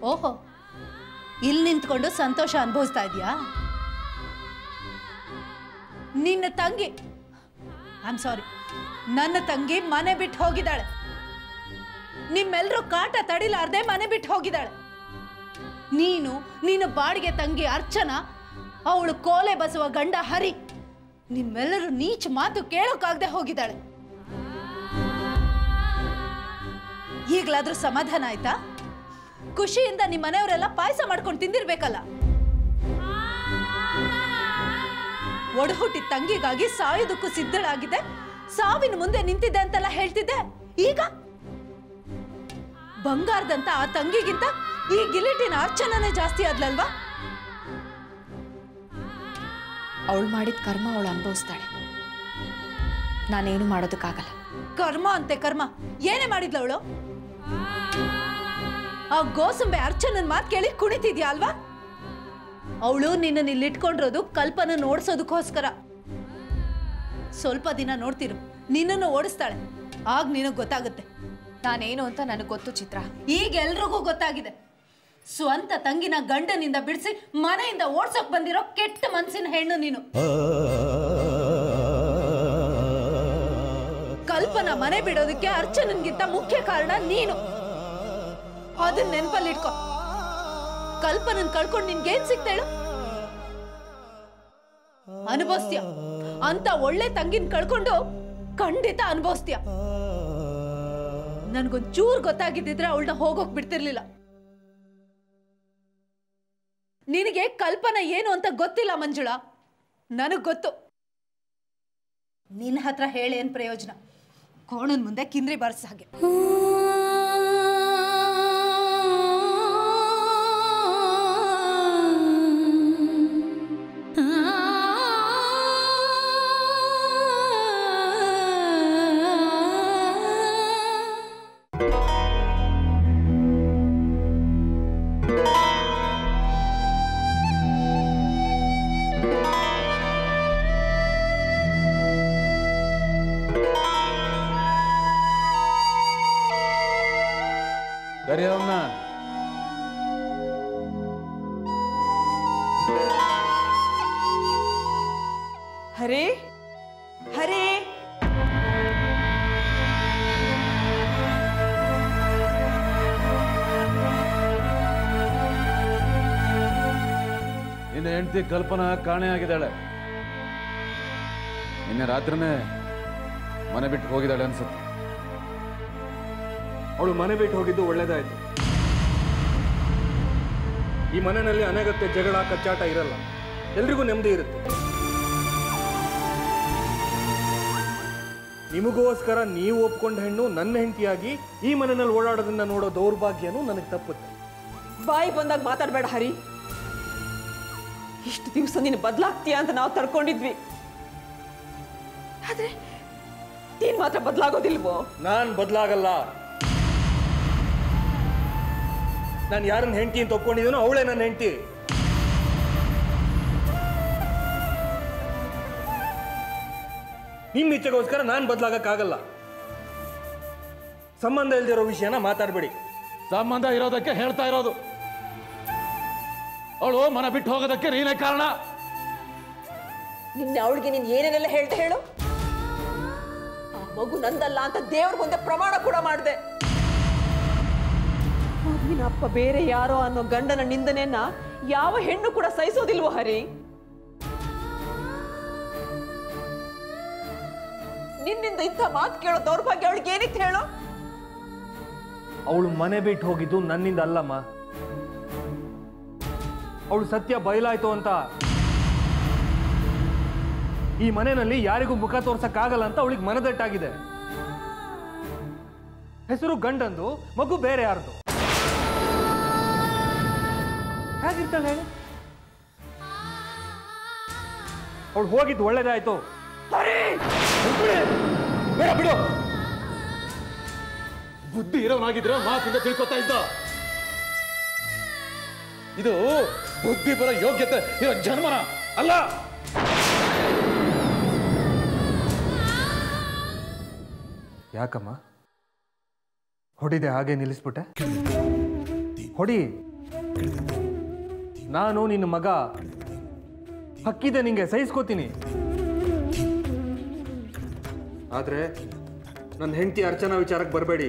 ಓಹೋ ಇಲ್ಲಿ ನಿಂತ್ಕೊಂಡು ಸಂತೋಷ ಅನುಭವಿಸ್ತಾ ಇದೀಯಾ ನಿನ್ನ ತಂಗಿ ಐ ಆಮ್ ಸಾರಿ ನನ್ನ ತಂಗಿ ಮನೆ ಬಿಟ್ಟು ಹೋಗಿದ್ದಾಳೆ ನಿಮ್ಮೆಲ್ಲರೂ ಕಾಟ ತಡಿಲಾರ್ದೆ ಮನೆ ಬಿಟ್ಟು ಹೋಗಿದ್ದಾಳೆ ನೀನು ನಿನ್ನ ಬಾಡಿಗೆ ತಂಗಿ ಅರ್ಚನಾ ಅವಳು ಕೋಲೆ ಬಸವ ಗಂಡ ಹರಿ ನಿಮ್ಮೆಲ್ಲರೂ ನೀಚ ಮಾತು ಕೇಳೋಕ್ಕಾಗದೆ ಹೋಗಿದ್ದಾಳೆ ಈಗಲಾದ್ರೂ ಸಮಾಧಾನ ಆಯ್ತಾ ಖುಷಿಯಿಂದ ನಿಮ್ಮ ಮನೆಯವರೆಲ್ಲ ಪಾಯಸ ಮಾಡ್ಕೊಂಡು ತಿಂದಿರ್ಬೇಕಲ್ಲ ಒಡಹುಟ್ಟಿದ ತಂಗಿಗಾಗಿ ಸಾಯೋದಕ್ಕೂ ಸಿದ್ಧಳಾಗಿದೆ ಸಾವಿನ ಮುಂದೆ ನಿಂತಿದ್ದೆ ಅಂತೆಲ್ಲ ಹೇಳ್ತಿದ್ದೆ ಈಗ ಬಂಗಾರದಂತ ಆ ತಂಗಿಗಿಂತ ಈ ಗಿಲಿಟಿನ ಅರ್ಚನನೇ ಜಾಸ್ತಿ ಆದ್ಲಲ್ವಾ ಅವಳು ಮಾಡಿದ ಕರ್ಮ ಅವಳು ಅನುಭವಿಸ್ತಾಳೆ ನಾನೇನು ಮಾಡೋದಕ್ಕಾಗಲ್ಲ ಕರ್ಮ ಅಂತೆ ಕರ್ಮ ಏನೇ ಮಾಡಿದ್ಲ ಅವಳು ಆ ಗೋಸುಂಬೆ ಅರ್ಚನನ್ ಮಾತ್ ಕೇಳಿ ಕುಣಿತಿದ್ಯಾ ಅಲ್ವಾ ಅವಳು ನಿನ್ನ ಇಲ್ಲಿಟ್ಕೊಂಡಿರೋದು ಕಲ್ಪನ ಓಡಿಸೋದಕ್ಕೋಸ್ಕರ ಸ್ವಲ್ಪ ದಿನ ನೋಡ್ತಿರು ನಿನ್ನನ್ನು ಓಡಿಸ್ತಾಳೆ ಆಗ ನಿನಗ್ ಗೊತ್ತಾಗುತ್ತೆ ನಾನೇನು ಅಂತ ನನಗೆ ಗೊತ್ತು ಚಿತ್ರ ಈಗ ಎಲ್ರಿಗೂ ಗೊತ್ತಾಗಿದೆ ಸ್ವಂತ ತಂಗಿನ ಗಂಡನಿಂದ ಬಿಡಿಸಿ ಮನೆಯಿಂದ ಓಡ್ಸಕ್ ಬಂದಿರೋ ಕೆಟ್ಟ ಮನ್ಸಿನ ಹೆಣ್ಣು ನೀನು ಕಲ್ಪನ ಮನೆ ಬಿಡೋದಕ್ಕೆ ಅರ್ಚನನ್ಗಿಂತ ಮುಖ್ಯ ಕಾರಣ ನೀನು ಅದನ್ನ ನೆನ್ಪಲ್ಲಿಟ್ಕೊ ಕಲ್ಪನನ್ ಕಳ್ಕೊಂಡು ನಿನ್ಗೇನ್ ಸಿಗ್ತೇಳು ಅನುಭವಿಸ್ತೀಯ ಅಂತ ಒಳ್ಳೆ ತಂಗಿನ ಕಳ್ಕೊಂಡು ಖಂಡಿತ ಅನುಭವಿಸ್ತೀಯ ನನ್ಗೊಂದ್ ಚೂರ್ ಗೊತ್ತಾಗಿದ್ದಿದ್ರೆ ಅವಳನ್ನ ಹೋಗೋಕ್ ಬಿಡ್ತಿರ್ಲಿಲ್ಲ ನಿನಗೆ ಕಲ್ಪನಾ ಏನು ಅಂತ ಗೊತ್ತಿಲ್ಲ ಮಂಜುಳಾ ನನಗ್ ಗೊತ್ತು ನಿನ್ನ ಹತ್ರ ಹೇಳಿ ಏನ್ ಪ್ರಯೋಜನ ಕೋಣನ್ ಮುಂದೆ ಕಿಂದ್ರಿ ಬರ್ಸ ಹಾಗೆ ಕರಿ ಅವನ್ನ ಹರೇ ಹರೇ ನಿನ್ನ ಹೆಂಡತಿ ಕಲ್ಪನಾ ಕಾಣೆ ಆಗಿದ್ದಾಳೆ ನಿನ್ನೆ ರಾತ್ರಿನೇ ಮನೆ ಬಿಟ್ಟು ಹೋಗಿದ್ದಾಳೆ ಅನ್ಸುತ್ತೆ ಅವಳು ಮನೆ ಬಿಟ್ಟು ಹೋಗಿದ್ದು ಒಳ್ಳೇದಾಯ್ತು ಈ ಮನೆಯಲ್ಲಿ ಅನಗತ್ಯ ಜಗಳ ಕಚ್ಚಾಟ ಇರಲ್ಲ ಎಲ್ರಿಗೂ ನೆಮ್ಮದಿ ಇರುತ್ತೆ ನಿಮಗೋಸ್ಕರ ನೀವು ಒಪ್ಕೊಂಡ ಹೆಣ್ಣು ನನ್ನ ಹೆಂಡತಿಯಾಗಿ ಈ ಮನೆಯಲ್ಲಿ ಓಡಾಡೋದನ್ನ ನೋಡೋ ದೌರ್ಭಾಗ್ಯನೂ ನನಗೆ ತಪ್ಪುತ್ತೆ ಬಾಯಿ ಬಂದಾಗ ಮಾತಾಡಬೇಡ ಹರಿ ಇಷ್ಟು ದಿವಸ ನೀನು ಬದಲಾಗ್ತೀಯ ಅಂತ ನಾವು ತಡ್ಕೊಂಡಿದ್ವಿ ಆದ್ರೆ ನೀನ್ ಮಾತ್ರ ಬದಲಾಗೋದಿಲ್ವೋ ನಾನು ಬದಲಾಗಲ್ಲ ನಾನು ಯಾರನ್ನ ಹೆಂಡತಿ ಅಂತ ಒಪ್ಕೊಂಡಿದ್ದೀನೋ ಅವಳೇ ನನ್ನ ಹೆಂಡತಿ ನಿಮ್ಮ ಇಚ್ಛೆಗೋಸ್ಕರ ನಾನು ಬದಲಾಗಕ್ಕಾಗಲ್ಲ ಸಂಬಂಧ ಇಲ್ದಿರೋ ವಿಷಯನ ಮಾತಾಡಬೇಡಿ ಸಂಬಂಧ ಇರೋದಕ್ಕೆ ಹೇಳ್ತಾ ಇರೋದು ಅವಳು ಮನೆ ಬಿಟ್ಟು ಹೋಗೋದಕ್ಕೆ ನೀನೇ ಕಾರಣ ನಿನ್ನೆ ಅವಳಿಗೆ ನೀನ್ ಏನೇನೆಲ್ಲ ಹೇಳ್ತಾ ಹೇಳು ಆ ಮಗು ನಂದಲ್ಲ ಅಂತ ದೇವ್ರ ಮುಂದೆ ಪ್ರಮಾಣ ಕೂಡ ಮಾಡಿದೆ ಮಗುವಿನ ಅಪ್ಪ ಬೇರೆ ಯಾರೋ ಅನ್ನೋ ಗಂಡನ ನಿಂದನೆಯನ್ನ ಯಾವ ಹೆಣ್ಣು ಕೂಡ ಸಹಿಸೋದಿಲ್ವೋ ಹರಿ ನಿನ್ನಿಂದ ಇಂಥ ಮಾತು ಕೇಳೋ ದೌರ್ಭಾಗ್ಯ ಅವಳಿಗೆ ಏನಿತ್ತು ಹೇಳು ಅವಳು ಮನೆ ಬಿಟ್ಟು ಹೋಗಿದ್ದು ನನ್ನಿಂದ ಅಲ್ಲಮ್ಮ ಅವಳು ಸತ್ಯ ಬಯಲಾಯ್ತು ಅಂತ ಈ ಮನೆಯಲ್ಲಿ ಯಾರಿಗೂ ಮುಖ ತೋರ್ಸಕ್ಕಾಗಲ್ಲ ಅಂತ ಅವಳಿಗೆ ಮನದಟ್ಟಾಗಿದೆ ಹೆಸರು ಗಂಡಂದು ಮಗು ಬೇರೆ ಯಾರ್ದು ಹೇಗಿರ್ತಾಳೆ ಹೇಳಿ ಅವಳು ಹೋಗಿದ್ದು ಒಳ್ಳೇದಾಯ್ತು ಬೇಡ ಬಿಡು ಬುದ್ಧಿ ಇರೋನಾಗಿದ್ರೆ ಮಾತಿಂದ ತಿಳ್ಕೊತಾ ಇದ್ದ ಇದು ಬುದ್ಧಿ ಬರೋ ಯೋಗ್ಯತೆ ಇರೋ ಜನ್ಮನ ಅಲ್ಲ ಯಾಕಮ್ಮ ಹೊಡಿದೆ ಹಾಗೆ ನಿಲ್ಲಿಸ್ಬಿಟ್ಟೆ ಹೊಡಿ ನಾನು ನಿನ್ನ ಮಗ ಹಕ್ಕಿದೆ ನಿಂಗೆ ಸಹಿಸ್ಕೋತೀನಿ ಆದ್ರೆ ನನ್ನ ಹೆಂಡತಿ ಅರ್ಚನಾ ವಿಚಾರಕ್ಕೆ ಬರಬೇಡಿ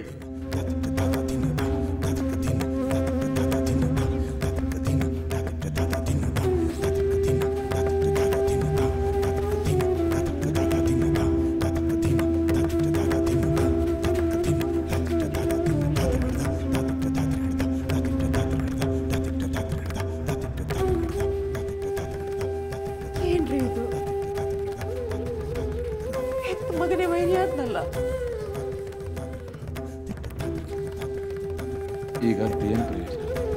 ಏನ್ರಿ ಇದು ಹೆತ್ತ ಮಗನೇ ವೈನಿ ಆದ್ನಲ್ಲ ಈಗಂತೂ ಏನು ಪ್ರಯೋಜನ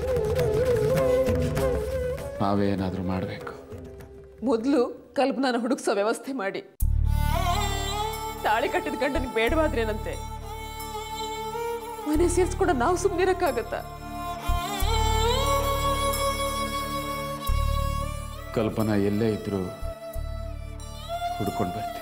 ನಾವೇ ಏನಾದರೂ ಮಾಡಬೇಕು ಮೊದಲು ಕಲ್ಪನಾನ ಹುಡುಕ್ಸೋ ವ್ಯವಸ್ಥೆ ಮಾಡಿ ತಾಳಿ ಕಟ್ಟಿದ ಗಂಡನಿಗೆ ಬೇಡವಾದ್ರೇನಂತೆ ಮನೆ ಸೇರಿಸ್ಕೊಂಡು ನಾವು ಸುಮ್ಮನಿರಕ್ಕಾಗತ್ತಾ ಕಲ್ಪನಾ ಎಲ್ಲೇ ಇದ್ರೂ ಹುಡ್ಕೊಂಡು ಬರ್ತೀನಿ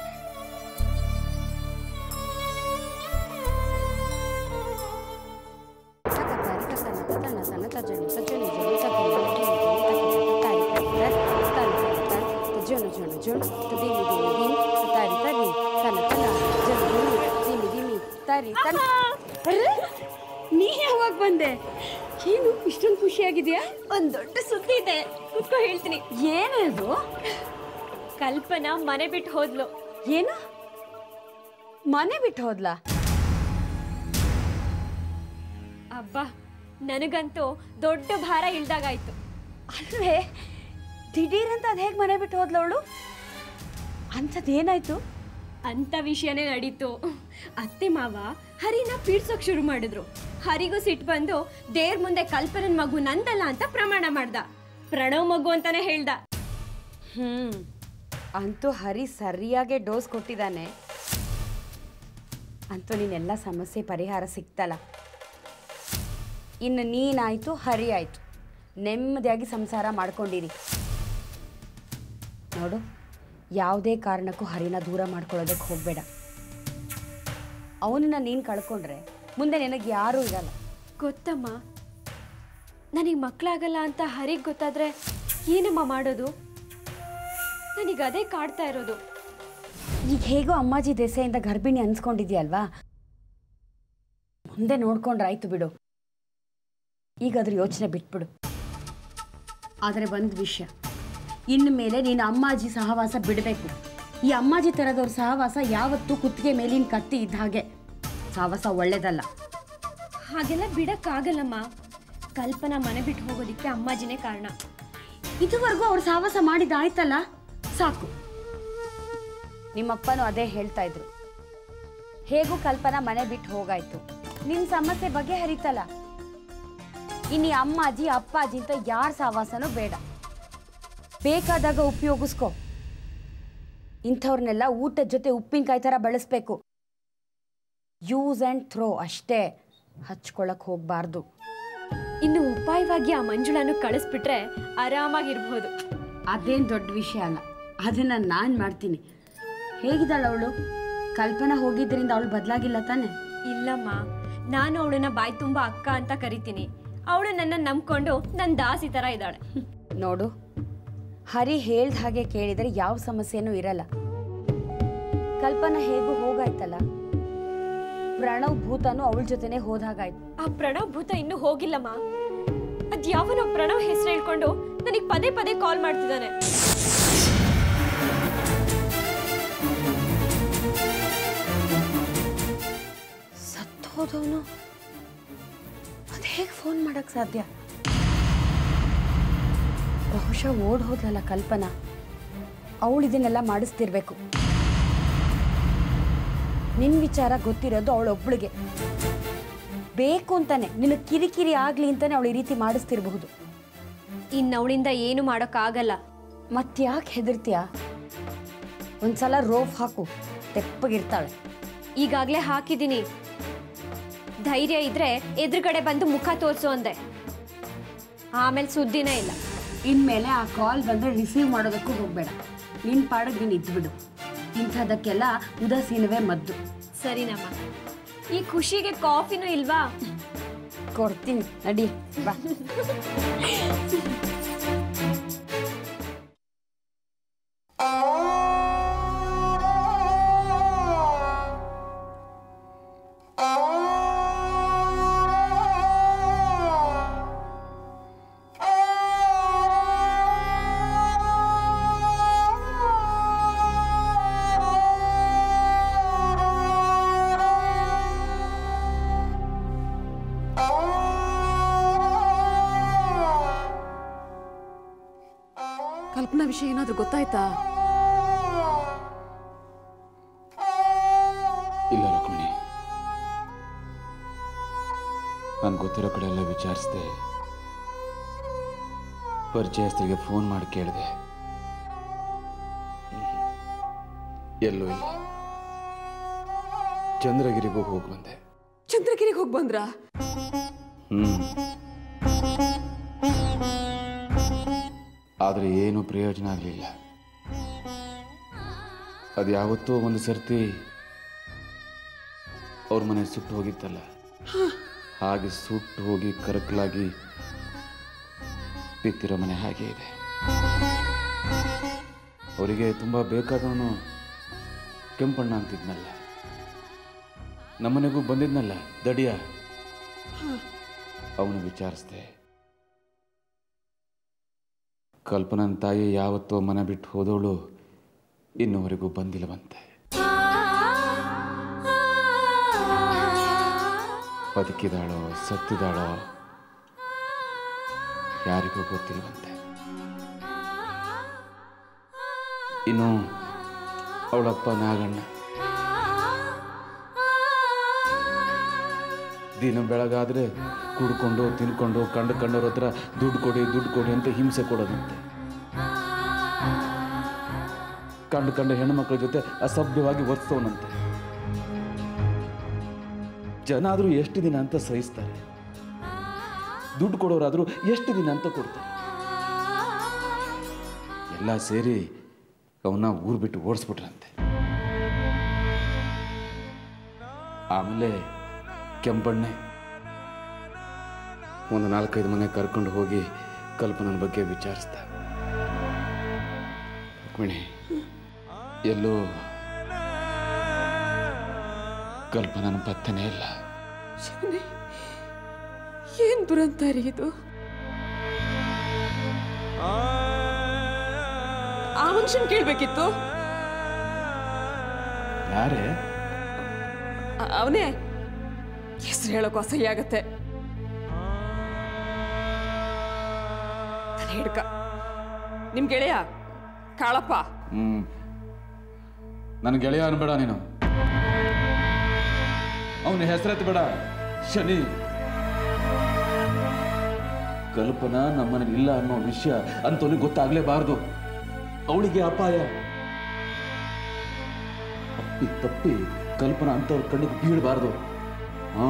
ನೀ ಯಾವಾಗ ಬಂದೆ ಏನು ಇಷ್ಟೊಂದು ಖುಷಿಯಾಗಿದೆಯಾ ಒಂದ್ ದೊಡ್ಡ ಸುದ್ದಿ ಇದೆ ಕುತ್ಕೋ ಹೇಳ್ತೀನಿ ಏನದು ಕಲ್ಪನಾ ಮನೆ ಬಿಟ್ಟು ಹೋದ್ಲು ಏನು ಮನೆ ಬಿಟ್ಟು ಹೋದ್ಲಾ ಅಬ್ಬಾ ನನಗಂತೂ ದೊಡ್ಡ ಭಾರ ಇಳ್ದಾಗಾಯ್ತು ಅಲ್ವೇ ದಿಢೀರಂತ ಅದ್ ಹೇಗೆ ಮನೆ ಬಿಟ್ಟು ಹೋದ್ಲ ಅವಳು ಅಂಥದ್ದು ಏನಾಯ್ತು ಅಂತ ವಿಷಯನೇ ನಡೀತು ಅತ್ತೆ ಮಾವ ಹರಿನ ಪೀಡ್ಸೋಕ್ ಶುರು ಮಾಡಿದ್ರು ಹರಿಗೂ ಸಿಟ್ಟು ಬಂದು ದೇವ್ರ ಮುಂದೆ ಕಲ್ಪನನ್ ಮಗು ನಂದಲ್ಲ ಅಂತ ಪ್ರಮಾಣ ಮಾಡ್ದ ಪ್ರಣವ್ ಮಗು ಅಂತಾನೆ ಹೇಳ್ದ ಹ್ಮ್ ಅಂತೂ ಹರಿ ಸರಿಯಾಗಿ ಡೋಸ್ ಕೊಟ್ಟಿದ್ದಾನೆ ಅಂತೂ ನೀನೆಲ್ಲ ಸಮಸ್ಯೆ ಪರಿಹಾರ ಸಿಕ್ತಲ್ಲ ಇನ್ನು ನೀನಾಯ್ತು ಹರಿ ಆಯ್ತು ನೆಮ್ಮದಿಯಾಗಿ ಸಂಸಾರ ಮಾಡ್ಕೊಂಡಿರಿ ನೋಡು ಯಾವುದೇ ಕಾರಣಕ್ಕೂ ಹರಿನ ದೂರ ಮಾಡ್ಕೊಳ್ಳೋದಕ್ಕೆ ಹೋಗಬೇಡ ಅವನನ್ನ ನೀನು ಕಳ್ಕೊಂಡ್ರೆ ಮುಂದೆ ನಿನಗೆ ಯಾರೂ ಇರಲ್ಲ ಗೊತ್ತಮ್ಮ ನನಗೆ ಮಕ್ಕಳಾಗಲ್ಲ ಅಂತ ಹರಿಗೆ ಗೊತ್ತಾದ್ರೆ ಏನಮ್ಮ ಮಾಡೋದು ನನಗೆ ಅದೇ ಕಾಡ್ತಾ ಇರೋದು ಈಗ ಹೇಗೋ ಅಮ್ಮಾಜಿ ದೆಸೆಯಿಂದ ಗರ್ಭಿಣಿ ಅನ್ಸ್ಕೊಂಡಿದ್ಯಲ್ವಾ ಮುಂದೆ ನೋಡ್ಕೊಂಡ್ರಾಯ್ತು ಬಿಡು ಈಗ ಅದ್ರ ಯೋಚನೆ ಬಿಟ್ಬಿಡು ಆದರೆ ಒಂದು ವಿಷಯ ಇನ್ನು ಮೇಲೆ ನೀನು ಅಮ್ಮಾಜಿ ಸಹವಾಸ ಬಿಡಬೇಕು ಈ ಅಮ್ಮಾಜಿ ಥರದವ್ರ ಸಹವಾಸ ಯಾವತ್ತೂ ಕುತ್ತಿಗೆ ಮೇಲಿನ ಕತ್ತಿ ಇದ್ದ ಹಾಗೆ ಸಹವಾಸ ಒಳ್ಳೇದಲ್ಲ ಹಾಗೆಲ್ಲ ಬಿಡಕ್ಕಾಗಲ್ಲಮ್ಮ ಕಲ್ಪನಾ ಮನೆ ಬಿಟ್ಟು ಹೋಗೋದಿಕ್ಕೆ ಅಮ್ಮಾಜಿನೇ ಕಾರಣ ಇದುವರೆಗೂ ಅವ್ರು ಸಹವಾಸ ಮಾಡಿದ್ದಾಯ್ತಲ್ಲ ಸಾಕು ನಿಮ್ಮಪ್ಪನೂ ಅದೇ ಹೇಳ್ತಾ ಇದ್ರು ಹೇಗೂ ಕಲ್ಪನಾ ಮನೆ ಬಿಟ್ಟು ಹೋಗಾಯ್ತು ನಿನ್ನ ಸಮಸ್ಯೆ ಬಗ್ಗೆ ಹರಿತಲ್ಲ ಇನ್ನು ಈ ಅಮ್ಮಾಜಿ ಅಪ್ಪಾಜಿ ಅಂತ ಯಾರ ಸಹವಾಸನೂ ಬೇಡ ಬೇಕಾದಾಗ ಉಪಯೋಗಿಸ್ಕೊ ಇಂಥವ್ರನ್ನೆಲ್ಲ ಊಟದ ಜೊತೆ ಉಪ್ಪಿನಕಾಯಿ ಥರ ಬಳಸ್ಬೇಕು ಯೂಸ್ ಆ್ಯಂಡ್ ಥ್ರೋ ಅಷ್ಟೇ ಹಚ್ಕೊಳಕ್ ಹೋಗಬಾರ್ದು ಇನ್ನು ಉಪಾಯವಾಗಿ ಆ ಮಂಜುಳನ್ನು ಕಳಿಸ್ಬಿಟ್ರೆ ಆರಾಮಾಗಿರ್ಬೋದು ಅದೇನು ದೊಡ್ಡ ವಿಷಯ ಅಲ್ಲ ಅದನ್ನ ನಾನು ಮಾಡ್ತೀನಿ ಹೇಗಿದ್ದಾಳೆ ಅವಳು ಕಲ್ಪನಾ ಹೋಗಿದ್ದರಿಂದ ಅವಳು ಬದಲಾಗಿಲ್ಲ ತಾನೆ ಇಲ್ಲಮ್ಮ ನಾನು ಅವಳನ್ನ ಬಾಯಿ ತುಂಬ ಅಕ್ಕ ಅಂತ ಕರಿತೀನಿ ಅವಳು ನನ್ನ ನಂಬ್ಕೊಂಡು ನನ್ನ ದಾಸಿ ಥರ ಇದ್ದಾಳೆ ನೋಡು ಹರಿ ಹೇಳ್ದ ಹಾಗೆ ಕೇಳಿದರೆ ಯಾವ ಸಮಸ್ಯೆನೂ ಇರಲ್ಲ ಕಲ್ಪನಾ ಹೇಗೂ ಹೋಗಾಯ್ತಲ್ಲ ಪ್ರಣವ್ ಭೂತನು ಅವಳ ಜೊತೆನೆ ಹೋದಾಗಾಯ್ತು ಆ ಪ್ರಣವ್ ಭೂತ ಇನ್ನೂ ಹೋಗಿಲ್ಲಮ್ಮ ಅದ್ ಯಾವನೋ ಪ್ರಣವ್ ಹೆಸರು ಹೇಳ್ಕೊಂಡು ನನಗೆ ಪದೇ ಪದೇ ಕಾಲ್ ಮಾಡ್ತಿದ್ದಾನೆ ಸತ್ತು ಹೋದವನು ಅದು ಹೇಗೆ ಫೋನ್ ಮಾಡಕ್ ಸಾಧ್ಯ ಬಹುಶಃ ಓಡ್ ಹೋದ್ಲಲ್ಲ ಕಲ್ಪನಾ ಅವಳು ಇದನ್ನೆಲ್ಲ ಮಾಡಿಸ್ತಿರ್ಬೇಕು ನಿನ್ ವಿಚಾರ ಗೊತ್ತಿರೋದು ಅವಳೊಬ್ಳಿಗೆ ಬೇಕು ಅಂತಾನೆ ನಿನಗೆ ಕಿರಿಕಿರಿ ಆಗ್ಲಿ ಅಂತಾನೆ ಅವಳು ಈ ರೀತಿ ಮಾಡಿಸ್ತಿರ್ಬಹುದು ಇನ್ನು ಅವಳಿಂದ ಏನು ಮಾಡೋಕ್ಕಾಗಲ್ಲ ಮತ್ತ್ಯಾಕೆ ಹೆದರ್ತೀಯ ಒಂದ್ಸಲ ರೋಫ್ ಹಾಕು ತೆಪ್ಪಗಿರ್ತಾಳೆ ಈಗಾಗಲೇ ಹಾಕಿದ್ದೀನಿ ಧೈರ್ಯ ಇದ್ರೆ ಎದುರುಗಡೆ ಬಂದು ಮುಖ ತೋರಿಸು ಅಂದೆ ಆಮೇಲೆ ಸುದ್ದಿನೇ ಇಲ್ಲ ಇನ್ಮೇಲೆ ಆ ಕಾಲ್ ಬಂದರೆ ರಿಸೀವ್ ಮಾಡೋದಕ್ಕೂ ಹೋಗಬೇಡ ನಿನ್ನ ಪಾಡಿಗೆ ನೀನು ಇದ್ಬಿಡು ಇಂಥದಕ್ಕೆಲ್ಲ ಉದಾಸೀನವೇ ಮದ್ದು ಸರಿನಮ್ಮ ಈ ಖುಷಿಗೆ ಕಾಫಿನೂ ಇಲ್ವಾ ಕೊಡ್ತೀನಿ ನಡಿ ಬಾ ಕಲ್ಪನಾ ವಿಷಯ ಏನಾದ್ರೂ ಗೊತ್ತಾಯ್ತಾ ಇಲ್ಲ ರುಕ್ಮಿಣಿ ನಾನು ಗೊತ್ತಿರೋ ಕಡೆ ಎಲ್ಲ ವಿಚಾರಿಸಿದೆ ಪರಿಚಯಸ್ಥರಿಗೆ ಫೋನ್ ಮಾಡಿ ಕೇಳಿದೆ ಎಲ್ಲೂ ಇಲ್ಲ ಚಂದ್ರಗಿರಿಗೂ ಹೋಗಿ ಬಂದೆ ಚಂದ್ರಗಿರಿಗೆ ಹೋಗಿ ಬಂದ್ರಾ ಹ್ಮ್ ಆದರೆ ಏನು ಪ್ರಯೋಜನ ಆಗಲಿಲ್ಲ ಅದು ಯಾವತ್ತೋ ಒಂದು ಸರ್ತಿ ಅವ್ರ ಮನೆ ಸುಟ್ಟು ಹೋಗಿತ್ತಲ್ಲ ಹಾಗೆ ಸುಟ್ಟು ಹೋಗಿ ಕರಕಲಾಗಿ ಬಿತ್ತಿರೋ ಮನೆ ಹಾಗೆ ಇದೆ ಅವರಿಗೆ ತುಂಬ ಬೇಕಾದವನು ಕೆಂಪಣ್ಣ ಅಂತಿದ್ನಲ್ಲ ನಮ್ಮನೆಗೂ ಬಂದಿದ್ನಲ್ಲ ದಡಿಯ ಅವನು ವಿಚಾರಿಸ್ದೆ ಕಲ್ಪನನ್ ತಾಯಿ ಯಾವತ್ತೋ ಮನೆ ಬಿಟ್ಟು ಹೋದವಳು ಇನ್ನುವರೆಗೂ ಬಂದಿಲ್ಲವಂತೆ ಬದುಕಿದಾಳೋ ಸತ್ತಿದಾಳೋ ಯಾರಿಗೂ ಗೊತ್ತಿಲ್ವಂತೆ ಇನ್ನು ಅವಳಪ್ಪ ನಾಗಣ್ಣ ದಿನ ಬೆಳಗಾದ್ರೆ ಕುಡ್ಕೊಂಡು ತಿನ್ಕೊಂಡು ಕಂಡು ಕಂಡವ್ರ ಹತ್ರ ದುಡ್ಡು ಕೊಡಿ ದುಡ್ಡು ಕೊಡಿ ಅಂತ ಹಿಂಸೆ ಕೊಡೋದಂತೆ ಕಂಡು ಕಂಡ ಹೆಣ್ಮಕ್ಳ ಜೊತೆ ಅಸಭ್ಯವಾಗಿ ವರ್ತಿಸೋನಂತೆ ಜನ ಆದರೂ ಎಷ್ಟು ದಿನ ಅಂತ ಸಹಿಸ್ತಾರೆ ದುಡ್ಡು ಕೊಡೋರಾದರೂ ಎಷ್ಟು ದಿನ ಅಂತ ಕೊಡ್ತಾರೆ ಎಲ್ಲ ಸೇರಿ ಅವನ್ನ ಊರು ಬಿಟ್ಟು ಓಡಿಸ್ಬಿಟ್ರಂತೆ ಆಮೇಲೆ ಕೆಂಪಣ್ಣೆ ಒಂದು ನಾಲ್ಕೈದು ಮನೆ ಕರ್ಕೊಂಡು ಹೋಗಿ ಕಲ್ಪನನ ಬಗ್ಗೆ ವಿಚಾರಿಸ್ದ ರುಕ್ಮಿಣಿ ಎಲ್ಲೂ ಕಲ್ಪನನ ಪತ್ತನೇ ಇಲ್ಲ ಶಿವನೇ ಏನ್ ದುರಂತ ರೀ ಇದು ಆ ಮನುಷ್ಯನ್ ಕೇಳ್ಬೇಕಿತ್ತು ಯಾರೇ ಅವನೇ ಹೆಸರು ಹೇಳೋಕೆ ಅಸಹ್ಯ ಆಗತ್ತೆ ತಲೆ ಹಿಡ್ಕ ನಿಮ್ ಗೆಳೆಯ ಕಾಳಪ್ಪ ಹ್ಮ್ ನನ್ನ ಗೆಳೆಯ ಅನ್ಬೇಡ ನೀನು ಅವನ ಹೆಸರೆತ್ತು ಬೇಡ ಶನಿ ಕಲ್ಪನಾ ನಮ್ಮನೆ ಇಲ್ಲ ಅನ್ನೋ ವಿಷಯ ಅಂತವನಿಗೆ ಗೊತ್ತಾಗ್ಲೇಬಾರ್ದು ಅವಳಿಗೆ ಅಪಾಯ ಅಪ್ಪಿ ತಪ್ಪಿ ಕಲ್ಪನಾ ಅಂತವ್ರ ಕಣ್ಣಿಗೆ ಬೀಳಬಾರ್ದು ಹಾ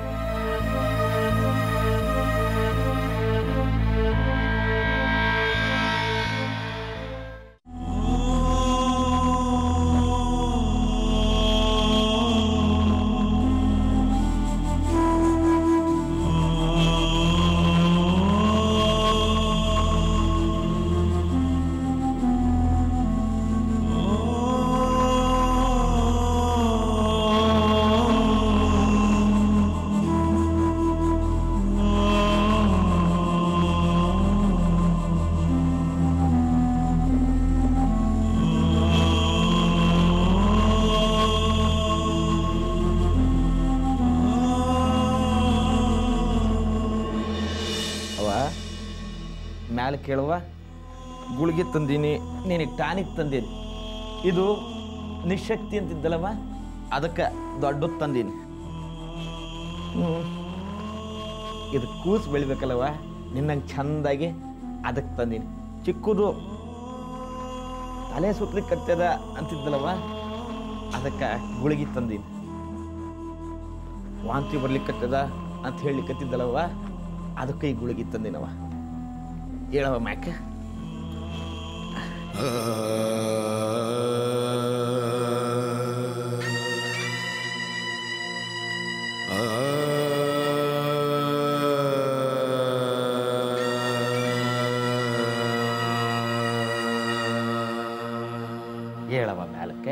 ಅವ ಮ್ಯಾಲೆ ಕೇಳುವ ಗುಳಿಗೆ ತಂದೀನಿ ನಿನಗೆ ಟಾನಿಕ್ ತಂದೀನಿ ಇದು ನಿಶಕ್ತಿ ಅಂತಿದ್ದಲ್ಲವ ಅದಕ್ಕೆ ದೊಡ್ಡದು ತಂದೀನಿ ಹ್ಞೂ ಇದು ಕೂಸು ಬೆಳಿಬೇಕಲ್ಲವ ನಿನ್ನಂಗೆ ಚಂದಾಗಿ ಅದಕ್ಕೆ ತಂದೀನಿ ಚಿಕ್ಕದು ತಲೆ ಸುತ್ತಲಿಕ್ಕೆ ಕತ್ತದ ಅಂತಿದ್ದಲ್ಲವ ಅದಕ್ಕೆ ಗುಳಿಗೆ ತಂದೀನಿ ವಾಂತಿ ಬರ್ಲಿಕ್ಕತ್ತದ ಅಂತ ಹೇಳಲಿಕ್ಕತ್ತಿದ್ದಲ್ಲವ ಅದಕ್ಕೆ ಈ ಗುಳಿಗೆ ತಂದಿನವ ಹೇಳವ ಮ್ಯಾಕ ಹೇಳವ ಮ್ಯಾಲಕ್ಕೆ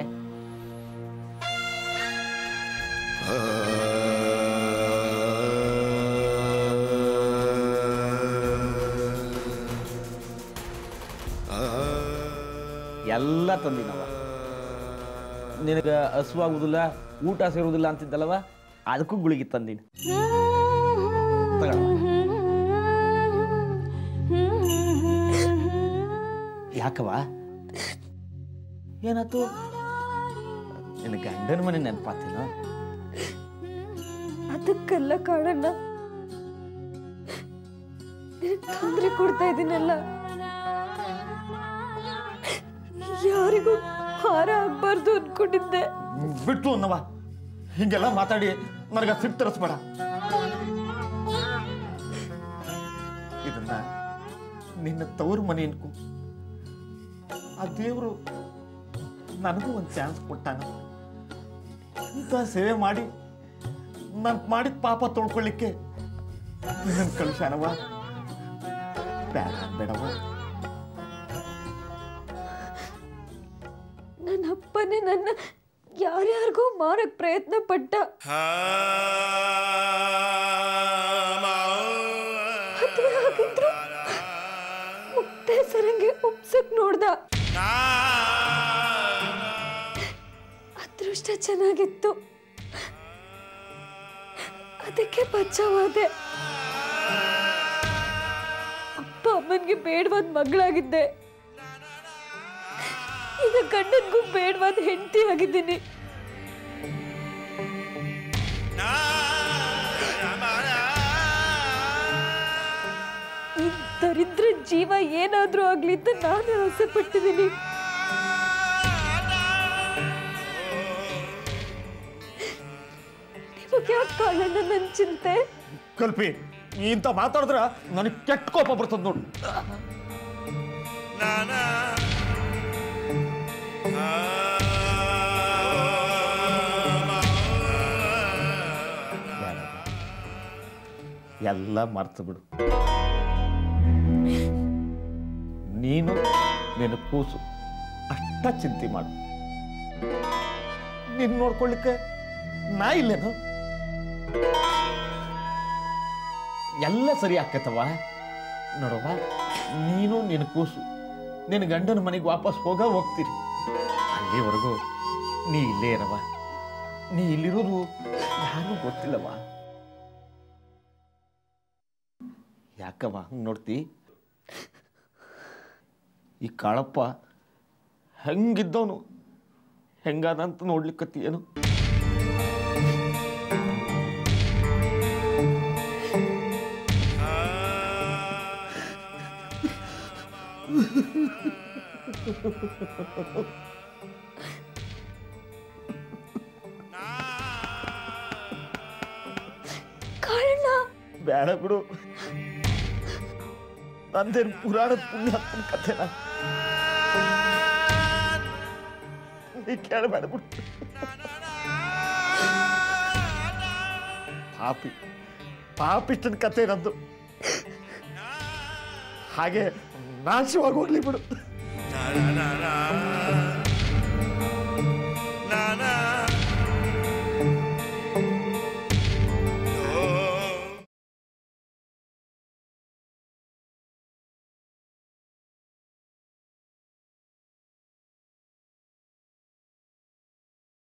ಎಲ್ಲ ತಂದಿನವ ನಿನಗೆ ಹಸುವಾಗುದಿಲ್ಲ ಊಟ ಸೇರುವುದಿಲ್ಲ ಅಂತಿದ್ದಲ್ಲವ ಅದಕ್ಕೂ ಗುಳಿಗೆ ತಂದೀನಿ ತಗೊಳವ ಯಾಕವ ಏನಾಯ್ತು ನಿನ್ನ ಗಂಡನ ಮನೆ ನೆನಪಾತೇನ ಅದಕ್ಕೆಲ್ಲ ಕಾರಣ ತೊಂದರೆ ಕೊಡ್ತಾ ಇದ್ದೀನಲ್ಲ ಯಾರಿಗೂ ಹಾರ ಆಗ್ಬಾರ್ದು ಅನ್ಕೊಂಡಿದ್ದೆ ಬಿಟ್ಟು ಅನ್ನವ ಹಿಂಗೆಲ್ಲ ಮಾತಾಡಿ ನನಗೆ ಸಿಟ್ಟು ತರಿಸ್ಬೇಡ ಇದನ್ನ ನಿನ್ನ ತವರು ಮನೆ ಅನ್ಕು ಆ ದೇವರು ನನಗೂ ಒಂದು ಚಾನ್ಸ್ ಕೊಟ್ಟಾನ ಇಂಥ ಸೇವೆ ಮಾಡಿ ನಾನು ಮಾಡಿದ ಪಾಪ ತೊಳ್ಕೊಳ್ಳಿಕ್ಕೆ ನನ್ನ ಕಳಿಸ್ಯಾನವ ಬೇಡ ಬೇಡವ ನನ್ನ ಅಪ್ಪನೇ ನನ್ನ ಯಾರ್ಯಾರಿಗೋ ಮಾರಕ್ ಪ್ರಯತ್ನ ಪಟ್ಟ ಮದ್ವೆ ಆಗಿದ್ರು ಮುಕ್ತೆ ಸರಂಗೆ ಒಪ್ಸಕ್ ನೋಡ್ದ ಅದೃಷ್ಟ ಚೆನ್ನಾಗಿತ್ತು ಅದಕ್ಕೆ ಬಚಾವಾದೆ ಅಪ್ಪ ಅಮ್ಮನ್ಗೆ ಬೇಡವಾದ ಮಗಳಾಗಿದ್ದೆ ಈಗ ಗಂಡನ್ಗೂ ಬೇಡವಾದ ಹೆಂಡತಿ ಆಗಿದ್ದೀನಿ ಈ ದರಿದ್ರ ಜೀವ ಏನಾದ್ರೂ ಆಗ್ಲಿ ಅಂತ ನಾನು ಆಸೆ ಪಟ್ಟಿದ್ದೀನಿ ನಿಮಗೆ ಯಾಕೆ ಕಾಳಣ್ಣ ನನ್ನ ಚಿಂತೆ ಕಲ್ಪಿ ನೀ ಇಂಥ ಮಾತಾಡಿದ್ರ ನನಗೆ ಕೆಟ್ಟ ಕೋಪ ಬರ್ತದ ನೋಡು ಬೇಡ. ಎಲ್ಲ ಮರ್ತು ಬಿಡು ನೀನು ನಿನ್ನ ಕೂಸು ಅಷ್ಟ ಚಿಂತೆ ಮಾಡು ನಿನ್ ನೋಡ್ಕೊಳ್ಳಿಕ್ಕೆ ನಾ ಇಲ್ಲೇನು ಎಲ್ಲ ಸರಿ ಆಕತ್ತವ ನೋಡವ್ವ ನೀನು ನಿನ್ನ ಕೂಸು ನಿನ್ನ ಗಂಡನ ಮನೆಗೆ ವಾಪಸ್ ಹೋಗ ಹೋಗ್ತೀರಿ ಅಲ್ಲಿವರೆಗೂ ನೀ ಇಲ್ಲೇ ಇರವ ನೀ ಇಲ್ಲಿರೋದು ಯಾರು ಗೊತ್ತಿಲ್ಲವ ಯಾಕವ್ವ ಹಂಗೆ ನೋಡ್ತಿ ಈ ಕಾಳಪ್ಪ ಹೆಂಗಿದ್ದವನು ಹೆಂಗಾದಂತ ನೋಡ್ಲಿಕ್ಕತ್ತೀಯೇನು ಕಾಳಣ್ಣ ಬೇಡ ಬಿಡು ನಂದೇನು ಪುರಾಣದ ಪುಣ್ಯಾತ್ಮನ ಕಥೆನ ನೀ ಕೇಳಬೇಡ ಬಿಡು ಪಾಪಿ ಪಾಪಿಷ್ಟನ ಕಥೆ ನಂದು ಹಾಗೆ ನಾಶವಾಗಿ ಹೋಗ್ಲಿ ಬಿಡು